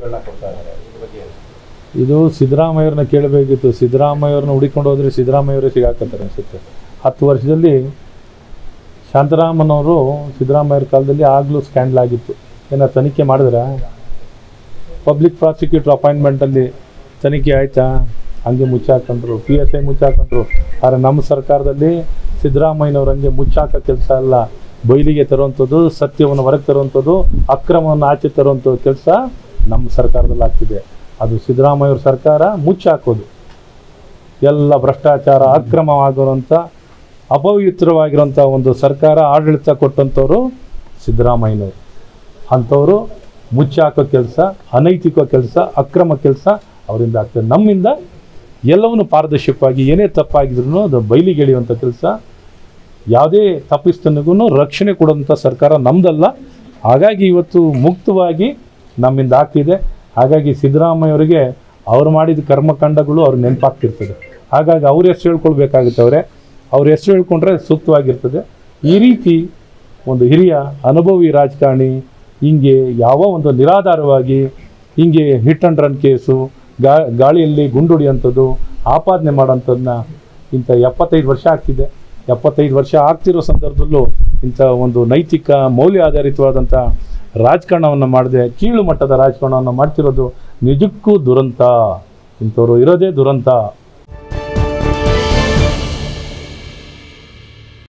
ಸವಲತ್ತುಗಳನ್ನ ಕೊಡ್ತಾ ಇದ್ದಾರೆ ಇದ್ರ ಬಗ್ಗೆ ಏನು? ಇದು ಸಿದ್ದರಾಮಯ್ಯವ್ರನ್ನ ಕೇಳಬೇಕಿತ್ತು ಸಿದ್ದರಾಮಯ್ಯವ್ರನ್ನ ಹುಡಿಕೊಂಡು ಹೋದ್ರೆ ಸಿದ್ದರಾಮಯ್ಯವರೇ ಸಿಗಾಕತ್ತಾರೆ ಅನಿಸುತ್ತೆ ಹತ್ತು ವರ್ಷದಲ್ಲಿ ಶಾಂತರಾಮನವರು ಸಿದ್ದರಾಮಯ್ಯರ ಕಾಲದಲ್ಲಿ ಆಗಲೂ ಸ್ಕ್ಯಾಂಡಲ್ ಆಗಿತ್ತು ಏನೋ ತನಿಖೆ ಮಾಡಿದ್ರೆ ಪಬ್ಲಿಕ್ ಪ್ರಾಸಿಕ್ಯೂಟರ್ ಅಪಾಯಿಂಟ್ಮೆಂಟಲ್ಲಿ ತನಿಖೆ ಆಯಿತಾ ಹಂಗೆ ಮುಚ್ಚಾಕೊಂಡ್ರು ಪಿ ಎಸ್ ಐ ಮುಚ್ಚಾಕೊಂಡ್ರು ಆದರೆ ನಮ್ಮ ಸರ್ಕಾರದಲ್ಲಿ ಸಿದ್ದರಾಮಯ್ಯನವ್ರು ಹಂಗೆ ಮುಚ್ಚಾಕೋ ಕೆಲಸ ಅಲ್ಲ ಬಯಲಿಗೆ ತರುವಂಥದ್ದು ಸತ್ಯವನ್ನು ಹೊರಗೆ ತರುವಂಥದ್ದು ಅಕ್ರಮವನ್ನು ಆಚೆ ತರುವಂಥ ಕೆಲಸ ನಮ್ಮ ಸರ್ಕಾರದಲ್ಲಿ ಆಗ್ತಿದೆ ಅದು ಸಿದ್ದರಾಮಯ್ಯವ್ರ ಸರ್ಕಾರ ಮುಚ್ಚಾಕೋದು ಎಲ್ಲ ಭ್ರಷ್ಟಾಚಾರ ಅಕ್ರಮವಾಗಿರುವಂಥ ಅಪವಿತ್ರವಾಗಿರುವಂಥ ಒಂದು ಸರ್ಕಾರ ಆಡಳಿತ ಕೊಟ್ಟಂಥವ್ರು ಸಿದ್ದರಾಮಯ್ಯನವರು ಅಂಥವರು ಮುಚ್ಚಾಕೋ ಕೆಲಸ ಅನೈತಿಕ ಕೆಲಸ ಅಕ್ರಮ ಕೆಲಸ ಅವರಿಂದ ಆಗ್ತದೆ ನಮ್ಮಿಂದ ಎಲ್ಲವನ್ನು ಪಾರದರ್ಶಕವಾಗಿ ಏನೇ ತಪ್ಪಾಗಿದ್ರು ಅದು ಬಯಲಿಗೆಳೆಯುವಂಥ ಕೆಲಸ ಯಾವುದೇ ತಪ್ಪಿಸ್ತನಿಗೂ ರಕ್ಷಣೆ ಕೊಡುವಂಥ ಸರ್ಕಾರ ನಮ್ಮದಲ್ಲ ಹಾಗಾಗಿ ಇವತ್ತು ಮುಕ್ತವಾಗಿ ನಮ್ಮಿಂದ ಆಗ್ತಿದೆ ಹಾಗಾಗಿ ಸಿದ್ದರಾಮಯ್ಯವರಿಗೆ ಅವ್ರು ಮಾಡಿದ ಕರ್ಮಕಾಂಡಗಳು ಅವ್ರಿಗೆ ನೆನಪಾಗ್ತಿರ್ತದೆ ಹಾಗಾಗಿ ಅವ್ರ ಹೆಸರು ಹೇಳ್ಕೊಳ್ಬೇಕಾಗುತ್ತೆ ಅವರೇ ಅವ್ರ ಹೆಸರು ಹೇಳ್ಕೊಂಡ್ರೆ ಸೂಕ್ತವಾಗಿರ್ತದೆ ಈ ರೀತಿ ಒಂದು ಹಿರಿಯ ಅನುಭವಿ ರಾಜಕಾರಣಿ ಹಿಂಗೆ ಯಾವ ಒಂದು ನಿರಾಧಾರವಾಗಿ ಹಿಂಗೆ ಹಿಟ್ ಆ್ಯಂಡ್ ರನ್ ಕೇಸು ಗಾ ಗಾಳಿಯಲ್ಲಿ ಗುಂಡುಡಿಯೋಂಥದ್ದು ಆಪಾದನೆ ಮಾಡೋಂಥದ್ದನ್ನ ಇಂಥ ಎಪ್ಪತ್ತೈದು ವರ್ಷ ಆಗ್ತಿದೆ ಎಪ್ಪತ್ತೈದು ವರ್ಷ ಆಗ್ತಿರೋ ಸಂದರ್ಭದಲ್ಲೂ ಇಂಥ ಒಂದು ನೈತಿಕ ಮೌಲ್ಯ ಆಧಾರಿತವಾದಂಥ ರಾಜಕಾರಣವನ್ನು ಮಾಡದೆ ಕೀಳು ಮಟ್ಟದ ರಾಜಕಾರಣವನ್ನು ಮಾಡ್ತಿರೋದು ನಿಜಕ್ಕೂ ದುರಂತ ಇಂಥವ್ರು ಇರೋದೇ ದುರಂತ